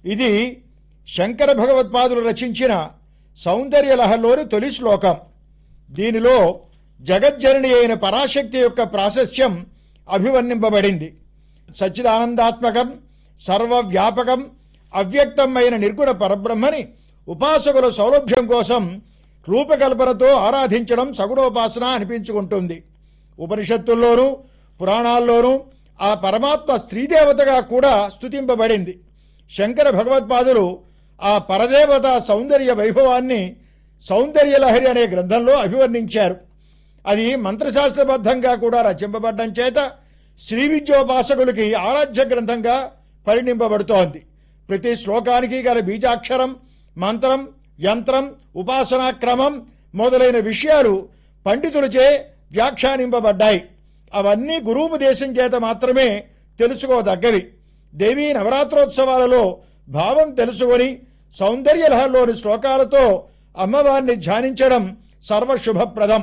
ఇది శంకర భగవత్పాదులు రచించిన సౌందర్యలహల్లోని తొలి శ్లోకం దీనిలో జగజ్జనని అయిన పరాశక్తి యొక్క ప్రాశస్త్యం అభివర్ణింపబడింది సచ్చిదానందాత్మకం సర్వవ్యాపకం అవ్యక్తమైన నిర్గుణ పరబ్రహ్మని ఉపాసకుల సౌలభ్యం కోసం రూపకల్పనతో ఆరాధించడం సగుణోపాసన అనిపించుకుంటుంది ఉపనిషత్తుల్లోనూ పురాణాల్లోనూ ఆ పరమాత్మ స్త్రీదేవతగా కూడా స్తుతింపబడింది శంకర భగవత్పాదులు ఆ పరదేవత సౌందర్య వైభవాన్ని సౌందర్యలహరి అనే గ్రంథంలో అభివర్ణించారు అది మంత్రశాస్త్రబద్ధంగా కూడా రచింపబడ్డం చేత శ్రీ విద్యోపాసకులకి ఆరాధ్య గ్రంథంగా పరిణింపబడుతోంది ప్రతి శ్లోకానికి గల బీజాక్షరం మంత్రం యంత్రం ఉపాసనా క్రమం మొదలైన విషయాలు పండితులచే వ్యాఖ్యానింపబడ్డాయి అవన్నీ గురువుపదేశం చేత మాత్రమే తెలుసుకోదగ్గవి దేవీ నవరాత్రోత్సవాలలో భావం తెలుసుకొని సౌందర్యలహల్లోని శ్లోకాలతో అమ్మవారిని ధ్యానించడం సర్వశుభప్రదం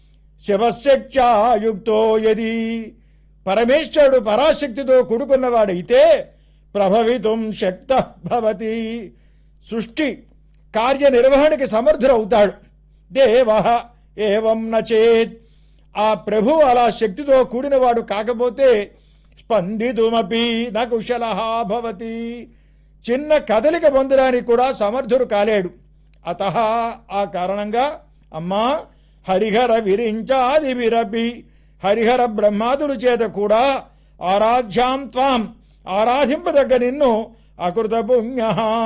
శివశక్త్యాయుక్తో యది పరమేశ్వరుడు పరాశక్తితో కూడుకున్నవాడైతే ప్రభవితుం శక్త భవతి సృష్టి కార్యనిర్వహణకి సమర్థుడవుతాడు దేవ ఏవం నచేత్ ఆ ప్రభు అలా శక్తితో కూడినవాడు కాకపోతే స్పందితుమపి నకుశల భవతి చిన్న కదలిక పొందడానికి కూడా సమర్థుడు కాలేడు అత ఆ కారణంగా అమ్మా హరిహర విరించాది విరపి హరిహర బ్రహ్మాదుల చేత కూడా ఆరాధ్యాం త్వాం ఆరాధింపదగ్గ నిన్ను అకృత పుణ్య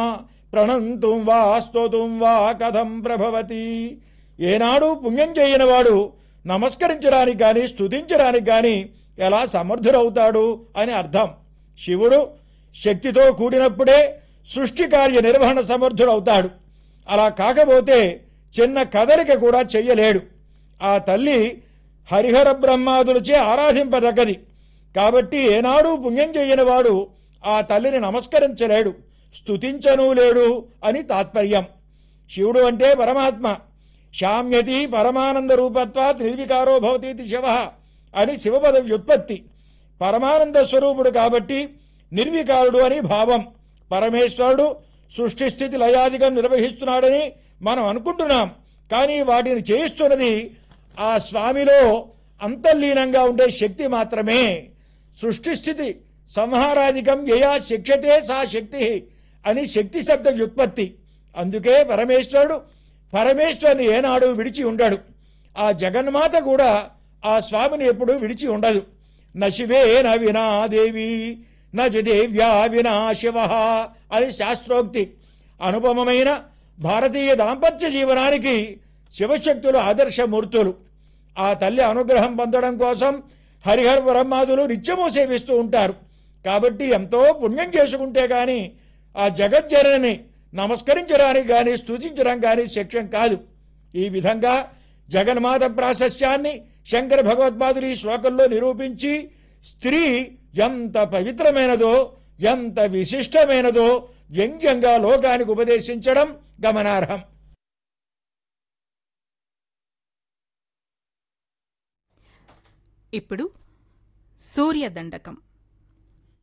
ప్రణంతుం వా స్తోతుం వా కథం ప్రభవతి ఏనాడు పుణ్యం చేయనివాడు నమస్కరించడానికి కానీ స్తుతించడానికి కానీ ఎలా సమర్థుడవుతాడు అని అర్థం శివుడు శక్తితో కూడినప్పుడే సృష్టి కార్య నిర్వహణ సమర్థుడవుతాడు అలా కాకపోతే చిన్న కదలిక కూడా చెయ్యలేడు ఆ తల్లి హరిహర బ్రహ్మాదులచే ఆరాధింపదగ్గది కాబట్టి ఏనాడు పుణ్యం చేయనివాడు ఆ తల్లిని నమస్కరించలేడు స్తుతించను లేడు అని తాత్పర్యం శివుడు అంటే పరమాత్మ శామ్యతి పరమానంద రూపత్వాత్ నిర్వికారో భవతీతి శివ అని శివపద వ్యుత్పత్తి పరమానంద స్వరూపుడు కాబట్టి నిర్వికారుడు అని భావం పరమేశ్వరుడు సృష్టి స్థితి లయాధికం నిర్వహిస్తున్నాడని మనం అనుకుంటున్నాం కానీ వాటిని చేయిస్తున్నది ఆ స్వామిలో అంతర్లీనంగా ఉండే శక్తి మాత్రమే సృష్టి స్థితి సంహారాధికం యయా శిక్షతే సా శక్తి అని శక్తి శబ్ద వ్యుత్పత్తి అందుకే పరమేశ్వరుడు పరమేశ్వరుని ఏనాడు విడిచి ఉండడు ఆ జగన్మాత కూడా ఆ స్వామిని ఎప్పుడు విడిచి ఉండదు న శివే న వినా దేవి న చ దేవ్యా వినా శివ అని శాస్త్రోక్తి అనుపమమైన భారతీయ దాంపత్య జీవనానికి శివశక్తులు ఆదర్శమూర్తులు ఆ తల్లి అనుగ్రహం పొందడం కోసం హరిహర బ్రహ్మాదులు నిత్యము సేవిస్తూ ఉంటారు కాబట్టి ఎంతో పుణ్యం చేసుకుంటే గాని ఆ జగజ్జనని నమస్కరించడానికి కానీ స్తుతించడం కానీ శక్యం కాదు ఈ విధంగా జగన్మాత ప్రాశస్యాన్ని శంకర భగవత్పాదులు ఈ శ్లోకంలో నిరూపించి స్త్రీ ఎంత పవిత్రమైనదో ఎంత విశిష్టమైనదో వ్యంగ్యంగా లోకానికి ఉపదేశించడం గమనార్హం ఇప్పుడు సూర్యదండకం